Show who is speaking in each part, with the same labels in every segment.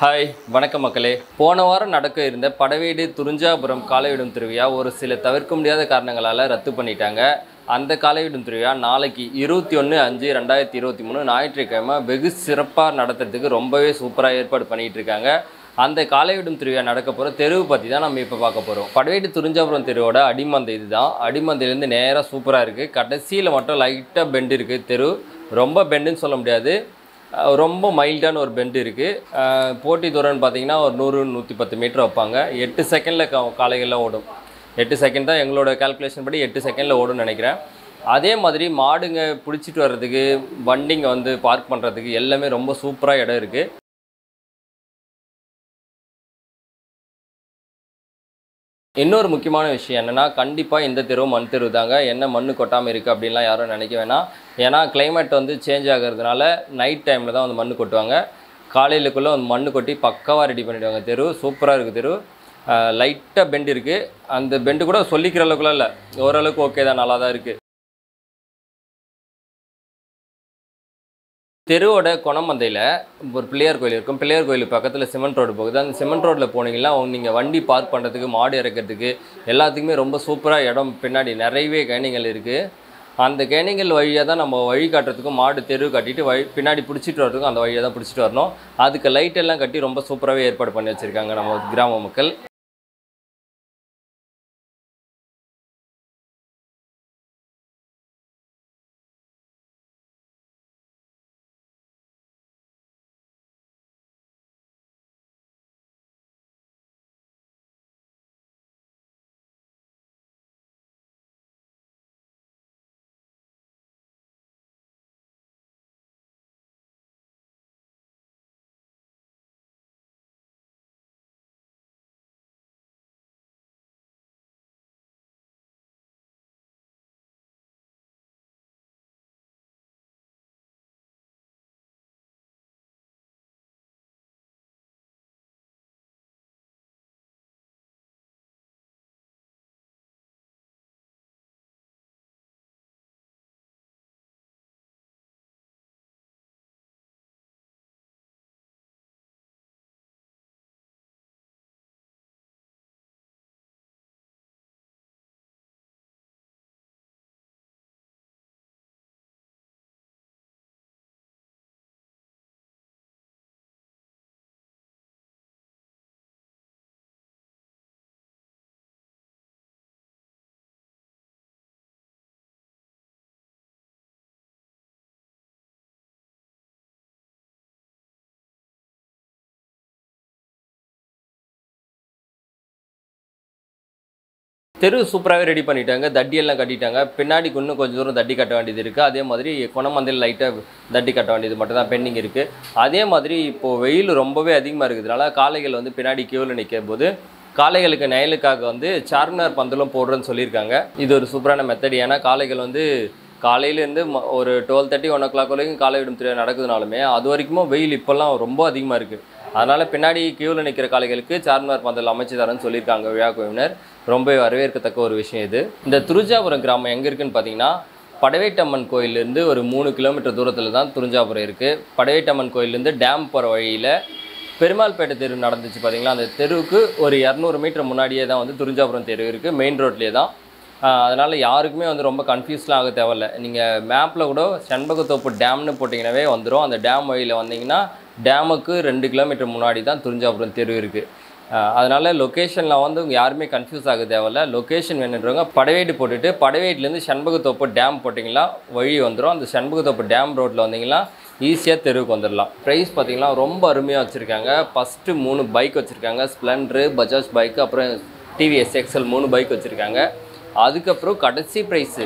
Speaker 1: hi வணக்கம் மக்களே போன வாரம் நடக்க இருந்த படவேடு துறிஞ்சாபுரம் காலைவிடும் திருவிழா ஒரு சில தவிர்க்க முடியாத காரணங்களால் ரத்து பண்ணிட்டாங்க அந்த காலைவிடும் திருவிழா நாளைக்கு இருபத்தி ஒன்று அஞ்சு ரெண்டாயிரத்தி இருபத்தி மூணு ஞாயிற்றுக்கிழமை வெகு சிறப்பாக நடத்துறதுக்கு ரொம்பவே சூப்பராக ஏற்பாடு பண்ணிட்டு இருக்காங்க அந்த காலைவிடும் திருவிழா நடக்க போகிற தெருவு பற்றி தான் நம்ம இப்போ பார்க்க போகிறோம் படவேடு துறிஞ்சாபுரம் தெருவோட அடிமந்தை இதுதான் அடிமந்தையிலேருந்து நேராக சூப்பராக இருக்குது கடைசியில் மட்டும் லைட்டாக பெண்டு இருக்குது தெரு ரொம்ப பெண்டுன்னு சொல்ல முடியாது அஹ் ரொம்ப மைல்டான ஒரு பெண்ட் இருக்குது போட்டி தூரம்னு பார்த்தீங்கன்னா ஒரு நூறு நூற்றி பத்து மீட்டர் வைப்பாங்க எட்டு செகண்டில் கா காலைகளில் ஓடும் எட்டு செகண்ட் தான் எங்களோட கால்குலேஷன் படி எட்டு செகண்டில் ஓடும்னு நினைக்கிறேன் அதே மாதிரி மாடுங்க பிடிச்சிட்டு வர்றதுக்கு வண்டிங்க வந்து பார்க் பண்ணுறதுக்கு எல்லாமே ரொம்ப சூப்பராக இடம் இருக்குது இன்னொரு முக்கியமான விஷயம் என்னென்னா கண்டிப்பாக இந்த தெருவு மண் தெருவு தாங்க என்ன மண் கொட்டாமல் இருக்குது அப்படின்லாம் யாரும் நினைக்க வேணாம் ஏன்னா climate வந்து சேஞ்ச் ஆகிறதுனால நைட் டைமில் தான் வந்து மண் கொட்டுவாங்க காலையிலுக்குள்ளே வந்து மண் கொட்டி பக்காவாக ரெடி பண்ணிவிடுவாங்க தெரு சூப்பராக இருக்குது தெரு லைட்டாக பெண்ட் இருக்குது அந்த பெண்டு கூட சொல்லிக்கிற அளவுக்குலாம் இல்லை ஓரளவுக்கு ஓகே தான் நல்லா தான் இருக்குது தெருவோட குணமந்தையில் ஒரு பிள்ளையார் கோயில் இருக்கும் பிள்ளையார் கோயில் பக்கத்தில் சிமெண்ட் ரோடு போகுது அந்த சிமெண்ட் ரோட்டில் போனீங்கன்னா நீங்கள் வண்டி பார்க் பண்ணுறதுக்கு மாடு இறக்கிறதுக்கு எல்லாத்துக்குமே ரொம்ப சூப்பராக இடம் பின்னாடி நிறையவே கேணிகள் இருக்குது அந்த கேணிகள் வழியாக தான் நம்ம வழி காட்டுறதுக்கும் மாடு தெரு கட்டிட்டு வழி பின்னாடி பிடிச்சிட்டு வரதுக்கும் அந்த வழியாக தான் பிடிச்சிட்டு வரணும் அதுக்கு லைட் எல்லாம் கட்டி ரொம்ப சூப்பராகவே ஏற்பாடு பண்ணி வச்சுருக்காங்க நம்ம கிராம மக்கள் தெரு சூப்பராகவே ரெடி பண்ணிட்டாங்க தட்டி எல்லாம் கட்டிட்டாங்க பின்னாடி இன்னும் கொஞ்சம் தூரம் தட்டி கட்ட வேண்டியது இருக்குது அதே மாதிரி குணமந்தையில் லைட்டாக தட்டி கட்ட வேண்டியது மட்டும் தான் பெண்டிங் இருக்குது அதே மாதிரி இப்போது வெயில் ரொம்பவே அதிகமாக இருக்கிறதுனால காளைகள் வந்து பின்னாடி கியூவில் நிற்கும் போது காளைகளுக்கு நயலுக்காக வந்து சார்மினார் பந்தலும் போடுறேன்னு சொல்லியிருக்காங்க இது ஒரு சூப்பரான மெத்தட் ஏன்னா காளைகள் வந்து காலையிலேருந்து ம- ஒரு twelve thirty one o'clock வரைக்கும் காலை விடும் திருவிழா நடக்குதுனாலுமே அது வரைக்கும் வெயில் இப்போல்லாம் ரொம்ப அதிகமாக இருக்குது அதனால் பின்னாடி கியூவில் நிற்கிற காளைகளுக்கு சார்மினார் பந்தல் அமைச்சு தரேன்னு சொல்லியிருக்காங்க விழா குழுவினர் ரொம்ப வரவேற்கத்தக்க ஒரு விஷயம் இது இந்த துருஜாபுரம் கிராமம் எங்கே இருக்குன்னு பார்த்தீங்கன்னா படவேட்டம்மன் கோயிலேருந்து ஒரு மூணு கிலோமீட்டர் தூரத்தில் தான் துருஞ்சாபுரம் இருக்குது படவேட்டம்மன் கோயிலேருந்து டேம் போகிற வழியில் பெருமாள்பேட்டை தெரு நடந்துச்சு பார்த்தீங்களா அந்த தெருவுக்கு ஒரு இரநூறு மீட்டர் முன்னாடியே தான் வந்து துரிஞ்சாபுரம் தெரு இருக்குது மெயின் ரோட்லேயே தான் அதனால் யாருக்குமே வந்து ரொம்ப கன்ஃபியூஸ்லாம் ஆக தேவையில்ல நீங்கள் மேப்பில் கூட செண்பகத்தோப்பு டேம்னு போட்டிங்கனாவே வந்துடும் அந்த டேம் வழியில் வந்தீங்கன்னா டேமுக்கு ரெண்டு கிலோமீட்டர் முன்னாடி தான் துரிஞ்சாபுரம் தெரு இருக்குது அதனால் லொக்கேஷனில் வந்து உங்க யாருமே கன்ஃபியூஸ் ஆக தேவையில்ல லொக்கேஷன் வேணுன்றவங்க படவேடு போட்டுட்டு படவேட்லேருந்து செண்பகத்தோப்பு டேம் போட்டிங்கன்னா வழி வந்துடும் அந்த செண்பகத்தோப்பு டேம் ரோட்டில் வந்தீங்கன்னா ஈஸியாக தெருவுக்கு வந்துடலாம் ப்ரைஸ் பார்த்தீங்கன்னா ரொம்ப அருமையாக வச்சுருக்காங்க ஃபஸ்ட்டு மூணு பைக் வச்சுருக்காங்க ஸ்ப்ளெண்டரு பஜாஜ் பைக் அப்புறம் டிவிஎஸ் எக்ஸல் மூணு பைக் வச்சுருக்காங்க அதுக்கப்புறம் கடைசி ப்ரைஸு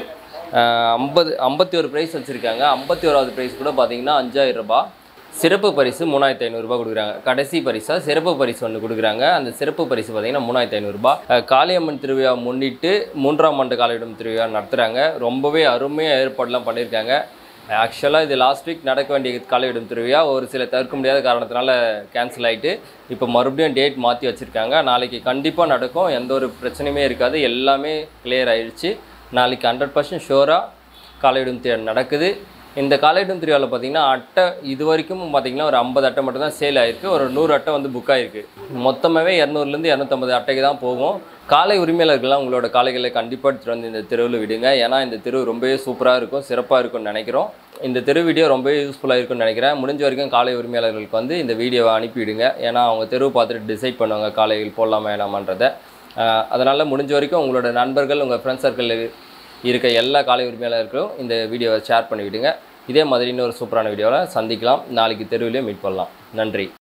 Speaker 1: ஐம்பது ஐம்பத்தி ஒரு ப்ரைஸ் வச்சுருக்காங்க ஐம்பத்தி ஓராவது ப்ரைஸ் கூட பார்த்தீங்கன்னா அஞ்சாயிரம் ரூபாய் சிறப்பு பரிசு மூணாயிரத்தி ஐநூறுரூபா கொடுக்குறாங்க கடைசி பரிசாக சிறப்பு பரிசு ஒன்று கொடுக்குறாங்க அந்த சிறப்பு பரிசு பார்த்தீங்கன்னா மூணாயிரத்தி ஐநூறுரூபா காளியம்மன் திருவிழா முன்னிட்டு மூன்றாம் ஆண்டு காலையிடும் திருவிழா நடத்துகிறாங்க ரொம்பவே அருமையாக ஏற்பாடுலாம் பண்ணியிருக்காங்க ஆக்சுவலாக இது லாஸ்ட் வீக் நடக்க வேண்டிய காலையிடும் திருவிழா ஒரு சில தவிர்க்க முடியாத காரணத்தினால கேன்சல் ஆகிட்டு இப்போ மறுபடியும் டேட் மாற்றி வச்சுருக்காங்க நாளைக்கு கண்டிப்பாக நடக்கும் எந்த ஒரு பிரச்சனையுமே இருக்காது எல்லாமே கிளியர் ஆயிடுச்சு நாளைக்கு ஹண்ட்ரட் பர்சன்ட் ஷோராக காலையிடும் தேர் நடக்குது இந்த காலைட்டும் திருவிழாவில் பார்த்தீங்கன்னா அட்டை இது வரைக்கும் பார்த்தீங்கன்னா ஒரு ஐம்பது அட்டை மட்டும் தான் சேல் ஆயிருக்கு ஒரு நூறு அட்டை வந்து புக் ஆயிருக்கு மொத்தமாகவே இரநூறுலேருந்து இரநூத்தம்பது அட்டைக்கு தான் போகும் காலை உரிமையாளர்கள்லாம் உங்களோட காளைகளை கண்டிப்பாக எடுத்துகிட்டு வந்து இந்த தெருவில் விடுங்க ஏன்னா இந்த தெரு ரொம்பவே சூப்பராக இருக்கும் சிறப்பாக இருக்கும்னு நினைக்கிறோம் இந்த தெரு வீடியோ ரொம்பவே யூஸ்ஃபுல்லாக இருக்கும்னு நினைக்கிறேன் முடிஞ்ச வரைக்கும் காலை உரிமையாளர்களுக்கு வந்து இந்த வீடியோவை அனுப்பிவிடுங்க ஏன்னா அவங்க தெருவை பார்த்துட்டு டிசைட் பண்ணுவாங்க காளைகள் போடலாமா வேணாமான்றதை அதனால் முடிஞ்ச வரைக்கும் உங்களோட நண்பர்கள் உங்கள் ஃப்ரெண்ட்ஸ் சர்க்கிள் இருக்க எல்லா காலை உரிமையாளர்களும் இந்த வீடியோவை ஷேர் பண்ணிவிடுங்க இதே மாதிரி இன்னொரு சூப்பரான வீடியோவில் சந்திக்கலாம் நாளைக்கு தெருவிலே மீட் பண்ணலாம் நன்றி